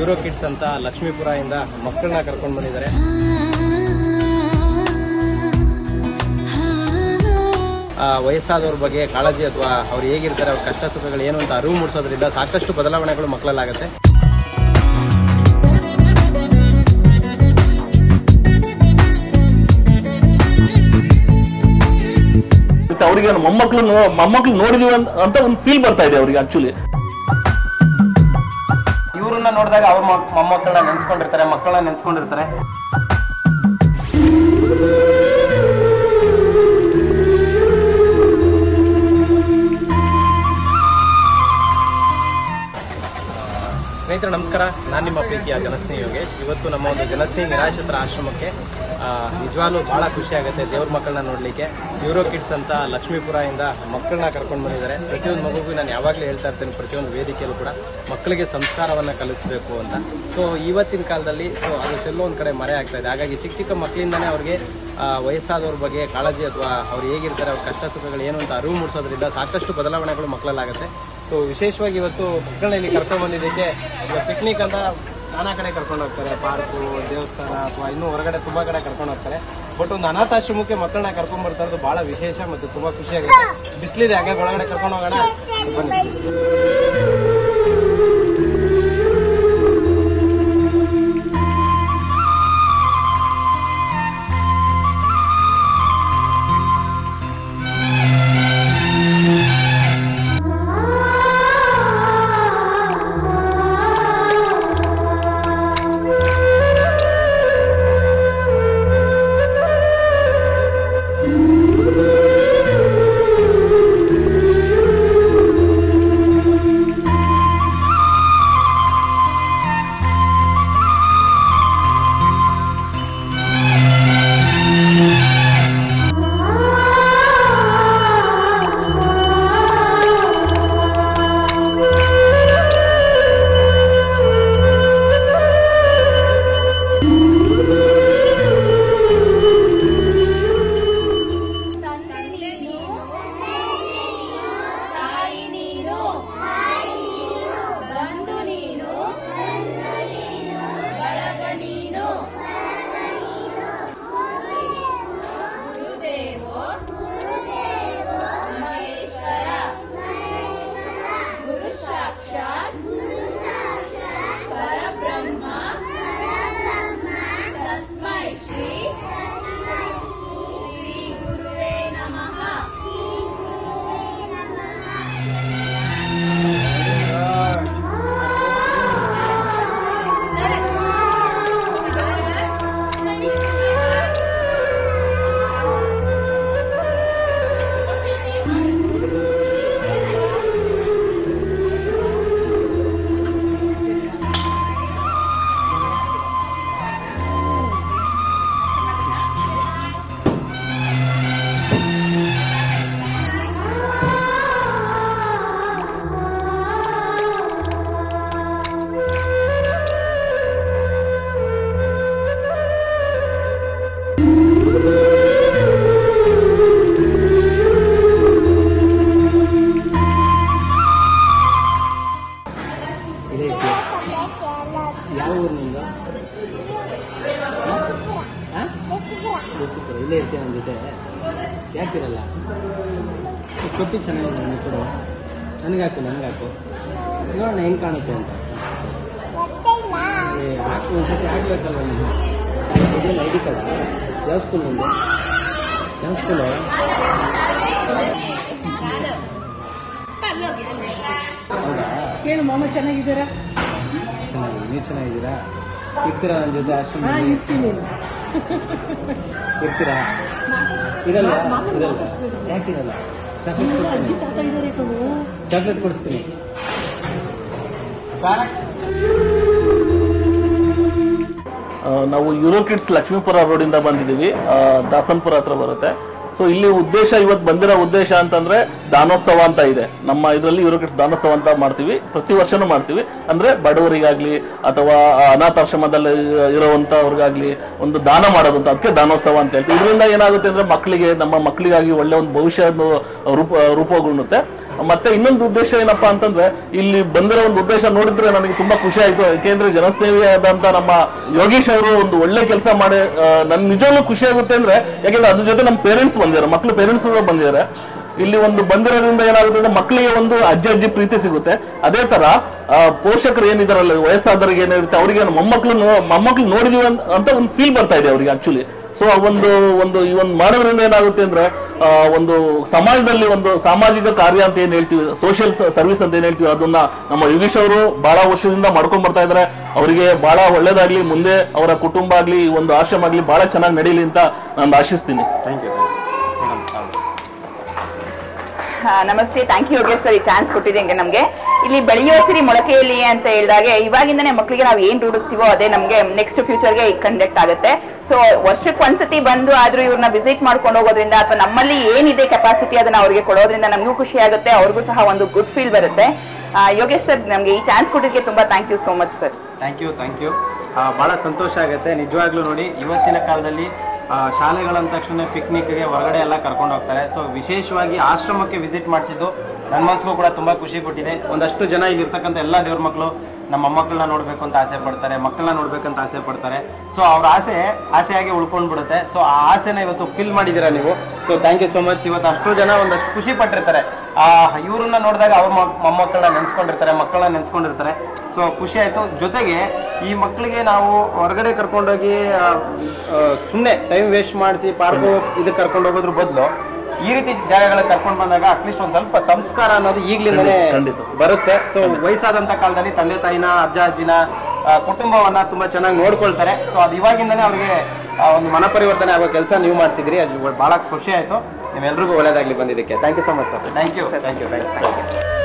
Euro kids ಅಂತ ಲಕ್ಷ್ಮೀಪುರ ಇಂದ ಮಕ್ಕಳನ್ನ ಕರ್ಕೊಂಡು ಬಂದಿದ್ದಾರೆ ಆ, ವಯಸ್ಸಾದವ್ರ ಬಗ್ಗೆ ಕಾಳಜಿ ಅಥವಾ ಅವ್ರು ಹೇಗಿರ್ತಾರೆ ಅವ್ರ ಕಷ್ಟ ಸುಖಗಳು ಏನು ಅಂತ ಅರಿವು ಮೂಡಿಸೋದ್ರಿಂದ ಸಾಕಷ್ಟು ಬದಲಾವಣೆಗಳು ಮಕ್ಕಳಲ್ಲಾಗುತ್ತೆ ಮತ್ತೆ ಅವರಿಗೆ ಮೊಮ್ಮಕ್ಳು ನೋ- ಮೊಮ್ಮಕ್ಳು ನೋಡಿದೀವಿ ಅಂತ- ಅಂತ ಒಂದು ಫೀಲ್ ಬರ್ತಾ ಇದೆ ಅವರಿಗೆ ಆಕ್ಚುಲಿ ಇವ್ರನ್ನ ನೋಡಿದಾಗ ಅವ್ರ ಮಕ್- ಮೊಮ್ಮಕ್ಕಳನ್ನ ನೆನ್ಸ್ಕೊಂಡಿರ್ತಾರೆ ಮಕ್ಕಳನ್ನ ನೆನ್ಸ್ಕೊಂಡಿರ್ತಾರೆ ಸ್ನೇಹಿತರೆ ನಮಸ್ಕಾರ ನಾನು ನಿಮ್ಮ ಪ್ರೀತಿಯ ಜನಸ್ನೇಹಿ ಯೋಗೇಶ್ ಇವತ್ತು ನಮ್ಮ ಒಂದು ಜನಸ್ನೇಹಿ ನಿರಾಶ್ರಿತರ ಆಶ್ರಮಕ್ಕೆ ಆ, ನಿಜವಾಗ್ಲೂ ಭಾಳ ಖುಷಿ ಆಗುತ್ತೆ ದೇವ್ರ ಮಕ್ಕಳನ್ನ ನೋಡಲಿಕ್ಕೆ ಯೂರೋ ಕಿಡ್ಸ್ ಅಂತ ಲಕ್ಷ್ಮೀಪುರ ಇಂದ ಮಕ್ಕಳನ್ನ ಕರ್ಕೊಂಡು ಬಂದಿದ್ದಾರೆ ಪ್ರತಿಯೊಂದು ಮಗುಗೂ ನಾನು ಯಾವಾಗಲೂ ಹೇಳ್ತಾ ಇರ್ತೇನೆ ಪ್ರತಿಯೊಂದು ವೇದಿಕೆಯಲ್ಲೂ ಕೂಡ ಮಕ್ಕಳಿಗೆ ಸಂಸ್ಕಾರವನ್ನು ಕಲಿಸಬೇಕು ಅಂತ ಸೊ ಇವತ್ತಿನ ಕಾಲದಲ್ಲಿ ಸೊ ಅದು ಎಲ್ಲೋ ಒಂದು ಕಡೆ ಮರೆ ಆಗ್ತಾ ಇದೆ ಹಾಗಾಗಿ ಚಿಕ್ಕ ಚಿಕ್ಕ ಮಕ್ಕಳಿಂದನೇ ಅವ್ರಿಗೆ ಆ, ವಯಸ್ಸಾದವ್ರ ಬಗ್ಗೆ ಕಾಳಜಿ ಅಥವಾ ಅವ್ರು ಹೇಗಿರ್ತಾರೆ ಅವ್ರ ಕಷ್ಟ ಸುಖಗಳು ಏನು ಅಂತ ಅರಿವು ಮೂಡಿಸೋದ್ರಿಂದ ಸಾಕಷ್ಟು ಬದಲಾವಣೆಗಳು ಮಕ್ಕಳಲ್ಲಾಗುತ್ತೆ ಸೊ ವಿಶೇಷವಾಗಿ ಇವತ್ತು ಮಕ್ಕಳನ್ನ ಇಲ್ಲಿ ಕರ್ಕೊಂಡು ಬಂದಿದ್ದಕ್ಕೆ ಪಿಕ್ನಿಕ್ ಅಂತ ನಾನಾ ಕಡೆ ಕರ್ಕೊಂಡು ಹೋಗ್ತಾರೆ ಪಾರ್ಕು ದೇವಸ್ಥಾನ ಅಥವಾ ಇನ್ನೂ ಹೊರಗಡೆ ತುಂಬಾ ಕಡೆ ಕರ್ಕೊಂಡು ಹೋಗ್ತಾರೆ ಬಟ್ ಒಂದು ಅನಾಥಾಶ್ರಮಕ್ಕೆ ಮಕ್ಕಳನ್ನ ಕರ್ಕೊಂಡು ಬರ್ತಾ ಇರೋದು ಬಹಳ ವಿಶೇಷ ಮತ್ತು ತುಂಬಾ ಖುಷಿಯಾಗುತ್ತೆ ಬಿಸಿಲಿದೆ ಹಾಗೆ ಒಳಗಡೆ ಕರ್ಕೊಂಡು ಹೋಗೋಣ ಬನ್ನಿ ತಂದೆ ನೀನು ತಾಯಿ ನೀನು ಬಂಧು ನೀನು ಬಳಗ ನೀನು ಗುರುದೇವೋ ಮಹೇಶ್ವರ ಗುರು ಸಾಕ್ಷಾತ್ ಪರಬ್ರಹ್ಮ ತಸ್ಮೈ ಶ್ರೀ ಶ್ರೀ ಗುರುವೇ ನಮಃ ಇದೇ ಯಾವ ಊರು ನಿಮ್ದು ದೇಸಿಪುರ ಇಲ್ಲೇ ಇರ್ತೀಯ ನನ್ನ ಜೊತೆ ಯಾಕಿರಲ್ಲ ಕೊಟ್ಟಿ ಚೆನ್ನಾಗಿದೆ ನನ್ನ ಕೊಡು ನನಗಾಕು ನನಗಾಕು ನೋಡೋಣ ಹೆಂಗೆ ಕಾಣುತ್ತೆ ಅಂತ ಏ ಹಾಕು ಒಂದ್ಸತಿ ಹಾಕ್ಬೇಕಲ್ವ ನೀನು ಇದೇನು ಐ ಡಿ ಕಾರ್ಡ್ ಯಾವ ಸ್ಕೂಲ್ ನಿಂದು ಯಾವ ಸ್ಕೂಲು ಹೌದಾ ಏನು ಮಾಮ ಚೆನ್ನಾಗಿದ್ದೀರಾ ಚೆನ್ನಾಗಿ ನೀವು ಚೆನ್ನಾಗಿದ್ದೀರಾ ಇರ್ತೀರಾ ನನ್ನ ಜೊತೆ ಹಾ ಆಶ್ರಮ ಇರ್ತೀನಿ ಇರ್ತೀರಾ ಇರಲ್ಲ ಮಾಮೂಲಿ ಇರಲ್ಲ ಮಾತಾಡ್ಸ್ಬೇಕು. ಯಾಕಿರಲ್ಲ ಚಾಕ್ಲೇಟ್ ಇಲ್ಲ, ಅಜ್ಜಿ ಕೊಡ್ತೀನಿ ತಾತ ಇದ್ದಾರೆ ಕಣೋ ಚಾಕ್ಲೇಟ್ ಕೊಡಿಸ್ತೀನಿ ಆ, ನಾವು ಯೂರೋ ಕಿಡ್ಸ್ ಲಕ್ಷ್ಮೀಪುರ ರೋಡಿಂದ ಬಂದಿದ್ದೀವಿ ಆ, ದಾಸನ್ಪುರ ಹತ್ರ ಬರುತ್ತೆ ಸೊ ಇಲ್ಲಿ ಉದ್ದೇಶ ಇವತ್ತು ಬಂದಿರೋ ಉದ್ದೇಶ ಅಂತಂದ್ರೆ ದಾನೋತ್ಸವ ಅಂತ ಇದೆ ನಮ್ಮ ಇದರಲ್ಲಿ ಯೂರೋ ಕಿಡ್ಸ್ ದಾನೋತ್ಸವ ಅಂತ ಮಾಡ್ತೀವಿ ಪ್ರತಿ ವರ್ಷನೂ ಮಾಡ್ತೀವಿ ಅಂದ್ರೆ ಬಡವರಿಗಾಗ್ಲಿ ಅಥವಾ ಅನಾಥಾಶ್ರಮದಲ್ಲಿ ಇರುವಂತವ್ರಿಗಾಗ್ಲಿ ಒಂದು ದಾನ ಮಾಡೋದು ಅಂತ ಅದಕ್ಕೆ ದಾನೋತ್ಸವ ಅಂತ ಹೇಳ್ತೀವಿ ಇದರಿಂದ ಏನಾಗುತ್ತೆ ಅಂದ್ರೆ ಮಕ್ಕಳಿಗೆ ನಮ್ಮ ಮಕ್ಕಳಿಗಾಗಿ ಒಳ್ಳೆ ಒಂದು ಭವಿಷ್ಯ ರೂಪ ರೂಪುಗೊಳ್ಳುತ್ತೆ ಮತ್ತೆ ಇನ್ನೊಂದು ಉದ್ದೇಶ ಏನಪ್ಪಾ ಅಂತಂದ್ರೆ ಇಲ್ಲಿ ಬಂದಿರೋ ಒಂದು ಉದ್ದೇಶ ನೋಡಿದ್ರೆ ನನಗೆ ತುಂಬಾ ಖುಷಿ ಆಯ್ತು ಯಾಕೆಂದ್ರೆ ಜನಸ್ನೇಹಿಯಾದಂತ ನಮ್ಮ ಯೋಗೇಶ್ ಅವರು ಒಂದು ಒಳ್ಳೆ ಕೆಲಸ ಮಾಡಿ ಆ, ನನ್ ನಿಜವಾಗ್ಲೂ ಖುಷಿ ಆಗುತ್ತೆ ಅಂದ್ರೆ ಯಾಕೆಂದ್ರೆ ಅದ್ರ ಜೊತೆ ನಮ್ಮ ಪೇರೆಂಟ್ಸ್ ಬಂದಿದ್ದಾರೆ ಮಕ್ಳು ಪೇರೆಂಟ್ಸ್ ಬಂದಿದ್ದಾರೆ ಇಲ್ಲಿ ಒಂದು ಬಂದಿರೋದ್ರಿಂದ ಏನಾಗುತ್ತೆ ಅಂದ್ರೆ ಮಕ್ಕಳಿಗೆ ಒಂದು ಅಜ್ಜಿ ಅಜ್ಜಿ ಪ್ರೀತಿ ಸಿಗುತ್ತೆ ಅದೇ ತರ ಆ, ಪೋಷಕರು ಏನಿದಾರಲ್ಲ ವಯಸ್ಸಾದವರಿಗೆ ಏನಿರುತ್ತೆ ಅವರಿಗೆ ಮೊಮ್ಮಕ್ಳು ನೋ- ಮೊಮ್ಮಕ್ಳು ನೋಡಿದೀವಿ ಅಂತ- ಅಂತ ಒಂದು ಫೀಲ್ ಬರ್ತಾ ಇದೆ ಅವರಿಗೆ ಆಕ್ಚುಲಿ ಸೊ ಆ ಒಂದು ಒಂದು ಈ ಒಂದು ಮಾಡೋದ್ರಿಂದ ಏನಾಗುತ್ತೆ ಅಂದ್ರೆ ಆ, ಒಂದು ಸಮಾಜದಲ್ಲಿ ಒಂದು ಸಾಮಾಜಿಕ ಕಾರ್ಯ ಅಂತ ಏನ್ ಹೇಳ್ತೀವಿ ಸೋಷಿಯಲ್ ಸರ್ವಿಸ್ ಅಂತ ಏನ್ ಹೇಳ್ತೀವಿ ಅದನ್ನ ನಮ್ಮ ಯೋಗೇಶ್ ಅವರು ಬಹಳ ವರ್ಷದಿಂದ ಮಾಡ್ಕೊಂಡ್ ಬರ್ತಾ ಇದಾರೆ ಅವರಿಗೆ ಬಹಳ ಒಳ್ಳೇದಾಗ್ಲಿ ಮುಂದೆ ಅವರ ಕುಟುಂಬ ಆಗ್ಲಿ ಈ ಒಂದು ಆಶ್ರಮ ಆಗ್ಲಿ ಬಹಳ ಚೆನ್ನಾಗಿ ನಡೀಲಿ ಅಂತ ನಾನು ಆಶಿಸ್ತೀನಿ ಥ್ಯಾಂಕ್ ಯು ಹಾ, ನಮಸ್ತೆ ಥ್ಯಾಂಕ್ ಯು ಯೋಗೇಶ್ ಸರ್ ಈ ಚಾನ್ಸ್ ಕೊಟ್ಟಿದ್ದಂಗೆ ನಮಗೆ ಇಲ್ಲಿ ಬೆಳೆಯೋ ಸಿರಿ ಮೊಳಕೆಯಲ್ಲಿ ಅಂತ ಹೇಳಿದಾಗ ಇವಾಗಿಂದನೇ ಮಕ್ಕಳಿಗೆ ನಾವು ಏನ್ ರೂಢಿಸ್ತೀವೋ ಅದೇ ನಮಗೆ ನೆಕ್ಸ್ಟ್ ಫ್ಯೂಚರ್ಗೆ ಕಂಡಕ್ಟ್ ಆಗುತ್ತೆ ಸೊ ವರ್ಷಕ್ಕೆ ಒಂದ್ಸತಿ ಬಂದು ಆದ್ರೂ ಇವ್ರನ್ನ ವಿಸಿಟ್ ಮಾಡ್ಕೊಂಡು ಹೋಗೋದ್ರಿಂದ ಅಥವಾ ನಮ್ಮಲ್ಲಿ ಏನಿದೆ ಕೆಪಾಸಿಟಿ ಅದನ್ನ ಅವ್ರಿಗೆ ಕೊಡೋದ್ರಿಂದ ನಮಗೂ ಖುಷಿ ಆಗುತ್ತೆ ಅವ್ರಿಗೂ ಸಹ ಒಂದು ಗುಡ್ ಫೀಲ್ ಬರುತ್ತೆ ಆ, ಯೋಗೇಶ್ ಸರ್ ನಮಗೆ ಈ ಚಾನ್ಸ್ ಕೊಟ್ಟಿದ್ದಕ್ಕೆ ತುಂಬಾ thank you so much sir thank you thank you ಭಾಳ ಸಂತೋಷ ಆಗುತ್ತೆ ನಿಜವಾಗ್ಲೂ ನೋಡಿ ಇವತ್ತಿನ ಕಾಲದಲ್ಲಿ ಆ, ಶಾಲೆಗಳಂದ ತಕ್ಷಣ ಪಿಕ್ನಿಕ್ಗೆ ಹೊರಗಡೆ ಎಲ್ಲ ಕರ್ಕೊಂಡು ಹೋಗ್ತಾರೆ ಸೊ ವಿಶೇಷವಾಗಿ ಆಶ್ರಮಕ್ಕೆ ವಿಸಿಟ್ ಮಾಡಿಸಿದ್ದು ನನ್ನ ಮನ್ಸಿಗೂ ಕೂಡ ತುಂಬ ಖುಷಿ ಕೊಟ್ಟಿದೆ ಒಂದಷ್ಟು ಜನ ಇಲ್ಲಿ ಇರ್ತಕ್ಕಂಥ ಎಲ್ಲ ದೇವ್ರ ಮಕ್ಕಳು ನಮ್ಮ ಮೊಮ್ಮಕ್ಕಳನ್ನ ನೋಡಬೇಕು ಅಂತ ಆಸೆ ಪಡ್ತಾರೆ ಮಕ್ಕಳನ್ನ ನೋಡ್ಬೇಕಂತ ಆಸೆ ಪಡ್ತಾರೆ ಸೊ ಅವ್ರ ಆಸೆ ಆಸೆಯಾಗಿ ಉಳ್ಕೊಂಡು ಬಿಡುತ್ತೆ ಸೊ ಆ ಆಸೆನ ಇವತ್ತು ಫಿಲ್ ಮಾಡಿದ್ದೀರಾ ನೀವು so thank you so much ಇವತ್ತು ಅಷ್ಟು ಜನ ಒಂದಷ್ಟು ಖುಷಿ ಪಟ್ಟಿರ್ತಾರೆ ಆ ಇವ್ರನ್ನ ನೋಡಿದಾಗ ಅವ್ರ ಮೊಮ್ಮಕ್ಕಳನ್ನ ಮೊಮ್ಮಕ್ಕಳನ್ನ ನೆನ್ಸ್ಕೊಂಡಿರ್ತಾರೆ ಮಕ್ಕಳನ್ನ ನೆನ್ಸ್ಕೊಂಡಿರ್ತಾರೆ ಸೊ ಖುಷಿ ಆಯ್ತು ಜೊತೆಗೆ ಈ ಮಕ್ಕಳಿಗೆ ನಾವು ಹೊರಗಡೆ ಕರ್ಕೊಂಡೋಗಿ ಸುಮ್ಮನೆ ಟೈಮ್ ವೇಸ್ಟ್ ಮಾಡಿಸಿ ಪಾರ್ಕು ಇದಕ್ಕೆ ಕರ್ಕೊಂಡು ಹೋಗೋದ್ರ ಬದಲು ಈ ರೀತಿ ಜಾಗಗಳಿಗೆ ಕರ್ಕೊಂಡು ಬಂದಾಗ ಅಟ್ಲೀಸ್ಟ್ ಒಂದ್ ಸ್ವಲ್ಪ ಸಂಸ್ಕಾರ ಅನ್ನೋದು ಈಗ್ಲಿಂದನೇ ಖಂಡಿತ. ಬರುತ್ತೆ ಸೊ ವಯಸ್ಸಾದಂತ ಕಾಲದಲ್ಲಿ ತಂದೆ ತಾಯಿನ ಅಜ್ಜ ಅಜ್ಜಿನ ಆ, ಕುಟುಂಬವನ್ನ ತುಂಬಾ ಚೆನ್ನಾಗಿ ನೋಡ್ಕೊಳ್ತಾರೆ ಸೊ ಅದು ಇವಾಗಿಂದನೇ ಅವ್ರಿಗೆ ಆ, ಒಂದು ಮನ ಪರಿವರ್ತನೆ ಆಗೋ ಕೆಲಸ ನೀವು ಮಾಡ್ತಿದ್ರಿ ಅದು ಬಹಳ ಖುಷಿ ಆಯ್ತು ನಿಮ್ಮೆಲ್ರಿಗೂ ಒಳ್ಳೇದಾಗ್ಲಿ ಬಂದಿದ್ದಕ್ಕೆ thank you so much sir thank you thank you thank you